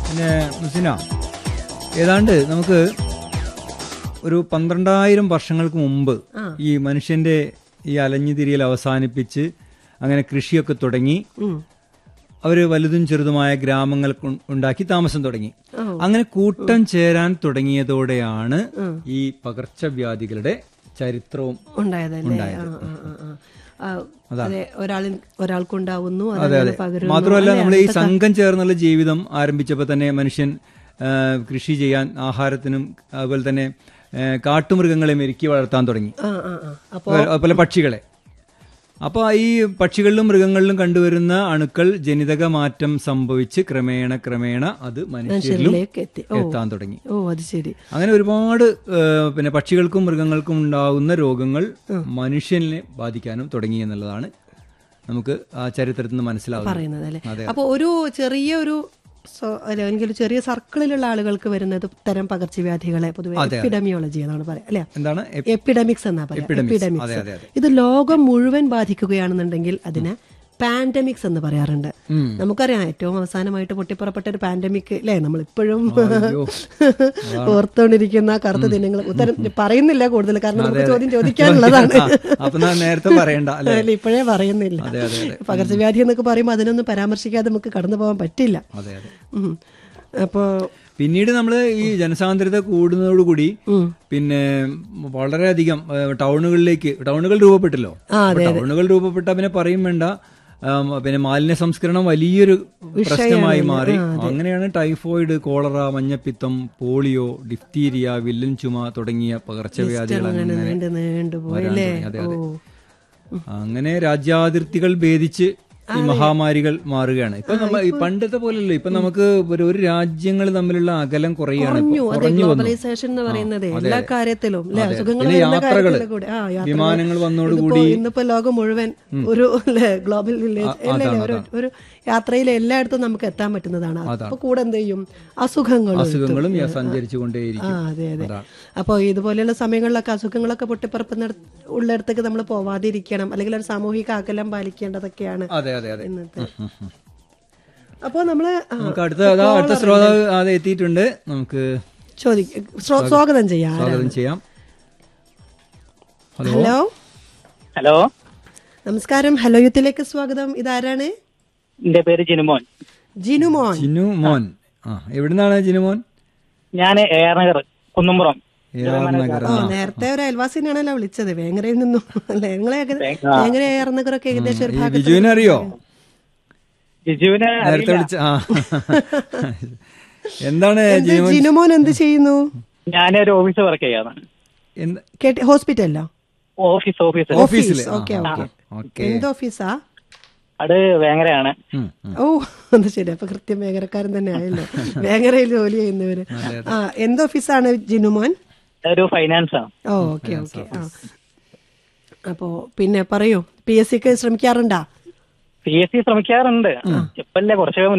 പിന്നെ മുസിന ഏതാണ്ട് നമുക്ക് ഒരു പന്ത്രണ്ടായിരം വർഷങ്ങൾക്ക് മുമ്പ് ഈ മനുഷ്യന്റെ ഈ അലഞ്ഞുതിരിയൽ അവസാനിപ്പിച്ച് അങ്ങനെ കൃഷിയൊക്കെ തുടങ്ങി അവര് വലുതും ചെറുതുമായ ഗ്രാമങ്ങൾ കൊ- ഉണ്ടാക്കി താമസം തുടങ്ങി അങ്ങനെ കൂട്ടം ചേരാൻ തുടങ്ങിയതോടെയാണ് ഈ പകർച്ചവ്യാധികളുടെ ചരിത്രവും ഉണ്ടായതല്ലേ ആ, ആ, ആ, ആ. ആ, അതെ ഒരാളിൽ ഒരാൾക്കുണ്ടാവുന്നു അതെ അതങ്ങനെ അതെ പകരുന്നു മാത്രമല്ല അല്ലേ? നമ്മൾ ഈ സംഘം ചേർന്നുള്ള ജീവിതം ആരംഭിച്ചപ്പോൾ തന്നെ മനുഷ്യൻ ആ, കൃഷി ചെയ്യാൻ ആഹാരത്തിനും അതുപോലെ തന്നെ ആ, കാട്ടുമൃഗങ്ങളെ മെരുക്കി വളർത്താൻ തുടങ്ങി ആ ആ ആ അപ്പൊ അതുപോലെ പക്ഷികളെ അപ്പോൾ ഈ പക്ഷികളിലും മൃഗങ്ങളിലും കണ്ടുവരുന്ന അണുക്കൾ ജനിതക മാറ്റം സംഭവിച്ച് ക്രമേണ ക്രമേണ അത് മനുഷ്യരിലും മനുഷ്യരിലേക്ക് എത്തി ഓ എത്താൻ തുടങ്ങി ഓ അത് ശരി അങ്ങനെ ഒരുപാട് ആ, പിന്നെ പക്ഷികൾക്കും മൃഗങ്ങൾക്കും ഉണ്ടാകുന്ന രോഗങ്ങൾ മനുഷ്യനെ ബാധിക്കാനും തുടങ്ങി എന്നുള്ളതാണ് നമുക്ക് ആ ചരിത്രത്തിൽ നിന്ന് മനസ്സിലാവുന്നത് പറയുന്നത് അല്ലേ അതെ. അപ്പൊ ഒരു ചെറിയ ഒരു സോ- അല്ല, അല്ലെങ്കിൽ ഒരു ചെറിയ സർക്കിളിലുള്ള ആളുകൾക്ക് വരുന്നത് തരം പകർച്ചവ്യാധികളെ പൊതുവെ എപ്പിഡമിയോളജി എന്നാണ് പറയാം അല്ലെ എന്താണ് എപ്- എപ്പിഡമിക്സ് എന്നാ പറയാം Epidemics. എപ്പിഡമിക്സ് അതെ, അതെ, അതെ. ഇത് ഇത് ലോകം മുഴുവൻ ബാധിക്കുകയാണെന്നുണ്ടെങ്കിൽ അതിനെ പാൻഡമിക്സ് എന്ന് പറയാറുണ്ട് നമുക്കറിയാം ഏറ്റവും അവസാനമായിട്ട് പൊട്ടിപ്പുറപ്പെട്ട ഒരു പാൻഡമിക് അല്ലേ നമ്മൾ ഇപ്പോഴും ഓർത്തുകൊണ്ടിരിക്കുന്ന കറുത്ത ദിനങ്ങൾ ഉത്തരം പറയുന്നില്ല കൂടുതൽ കാരണം നമുക്ക് ചോദ്യം ചോദിക്കാനുള്ളതാണ് ആ, അപ്പൊ ഞാൻ നേരത്തെ പറയണ്ട അല്ലെ അല്ല, ഇപ്പോഴേ പറയുന്നില്ല അതെ അതെ അതെ പകർച്ചവ്യാധി എന്നൊക്കെ പറയുമ്പോൾ അതിനൊന്നും പരാമർശിക്കാതെ നമുക്ക് കടന്നു പോകാൻ പറ്റില്ല അതെ അതെ ഉം. അപ്പോ പിന്നീട് നമ്മൾ ഈ ജനസാന്ദ്രത കൂടുന്നതോടുകൂടി പിന്നെ വളരെയധികം ഏ, ടൗണുകളിലേക്ക് ടൗണുകൾ രൂപപ്പെട്ടല്ലോ അപ്പൊ ടൗണുകൾ രൂപപ്പെട്ട പിന്നെ പറയും വേണ്ട ആം, പിന്നെ മാലിന്യ സംസ്കരണം വലിയൊരു പ്രശ്നമായി മാറി അങ്ങനെയാണ് ടൈഫോയിഡ് കോളറ മഞ്ഞപ്പിത്തം പോളിയോ ഡിഫ്തീരിയ വില്ലൻ ചുമ തുടങ്ങിയ പകർച്ചവ്യാധികൾ അങ്ങനെ നീണ്ടു നീണ്ടു വരാൻ പോയില്ലേ തുടങ്ങി. അതെ അതെ അങ്ങനെ രാജ്യാതിർത്തികൾ ഭേദിച്ച് ഈ മഹാമാരികൾ മാറുകയാണ് ഇപ്പൊ നമ്മ ഈ പണ്ടത്തെ പോലെയല്ലോ ഇപ്പൊ നമുക്ക് ഒരു ഒരു രാജ്യങ്ങൾ തമ്മിലുള്ള അകലം കുറയാണ് കുറഞ്ഞു ഇപ്പൊ. അതെ കുറഞ്ഞു വന്നു ഗ്ലോബലൈസേഷൻ എന്ന് പറയുന്നത് അതെ, എല്ലാ അതെ. കാര്യത്തിലും അല്ലെ അതെ. അസുഖങ്ങൾ പിന്നെ വരുന്ന യാത്രകള്. കാര്യത്തിലും കൂടെ ആ യാത്രകള്. വിമാനങ്ങൾ വന്നോടുകൂടി ഇതിപ്പോ ഇന്നിപ്പോ ലോകം മുഴുവൻ ഒരു അല്ലേ, ഗ്ലോബൽ വില്ലേജ് അല്ലേ ഒരു ഒരു യാത്രയിൽ എല്ലായിടത്തും നമുക്ക് എത്താൻ പറ്റുന്നതാണ് അപ്പൊ കൂടെ എന്ത് ചെയ്യും അസുഖങ്ങളും അസുഖങ്ങളും ഈ സഞ്ചരിച്ചു ആ കൊണ്ടേയിരിക്കും അതെ അതെ അതാണ്. അപ്പോൾ ഇതുപോലെയുള്ള സമയങ്ങളിലൊക്കെ അസുഖങ്ങളൊക്കെ പൊട്ടിപ്പറപ്പുന്ന ഉള്ളിടത്തേക്ക് നമ്മൾ പോവാതിരിക്കണം അല്ലെങ്കിൽ ഒരു സാമൂഹിക അകലം പാലിക്കേണ്ടതൊക്കെയാണ് അതെ അതെ അതെ ഇന്നത്തെ അപ്പോൾ നമ്മള് ആ, നമുക്ക് അടുത്ത അതാ അടുത്ത ശ്രോതാവ് അത് എത്തിയിട്ടുണ്ട് നമുക്ക് ചോദിക്ക സ്വാ- സ്വാഗതം ചെയ്യാം സ്വാഗതം ചെയ്യാം ഹലോ ഹലോ ഹലോ നമസ്കാരം ഹലോ യുത്തിലേക്ക് സ്വാഗതം ഇതാരാണ് എന്റെ പേര് ജിനുമോൻ ജിനു മോൻ ജിനു മോൻ ആ എവിടുന്നാണ് ജിനു മോൻ ഞാൻ എയർനഗർ കുന്നുംപുറം നഗർ ഓ നേരത്തെ ഒരു അയൽവാസിനാണല്ലോ വിളിച്ചത് വേങ്ങരയിൽ നിന്നും അല്ലേ നിങ്ങളെ വേങ്ങര ഏറനഗറൊക്കെ ഏകദേശം ഒരു ഭാഗത്ത് ബിജുവിനെ അറിയോ ജിജുവിനെ നേരത്തെ വിളിച്ച ആ എന്താണ് എന്ത് ജിനു മോൻ ജിനുമോൻ എന്ത് ചെയ്യുന്നു ഞാനൊരു ഓഫീസ് വർക്ക് ചെയ്യാണ് എന്ത്- കേട്ട് ഹോസ്പിറ്റലിലോ ഓഫീസ് ഓഫീസ് ഓഫീസില് ആ, ഓക്കെ ആ, ഓക്കെ ഓക്കെ എന്ത് ഓഫീസാ അത് വേങ്ങരയാണ് ഉം, ഉം. ഓ അത് ശരി അപ്പൊ കൃത്യം വേങ്ങരക്കാരൻ തന്നെ ആയല്ലോ വേങ്ങരയിൽ ജോലി ചെയ്യുന്നവര് ആ എന്ത് ഓഫീസാണ് ജിനുമോൻ ഒരു ഫൈനാൻസ് ആണ് ഓ ഓക്കെ ഓക്കെ ആ അപ്പോ പിന്നെ പറയൂ പി എസ് സിക്ക് ശ്രമിക്കാറുണ്ടാ പി എസ് സി ശ്രമിക്കാറുണ്ട് ഇപ്പല്ലേ കുറച്ച്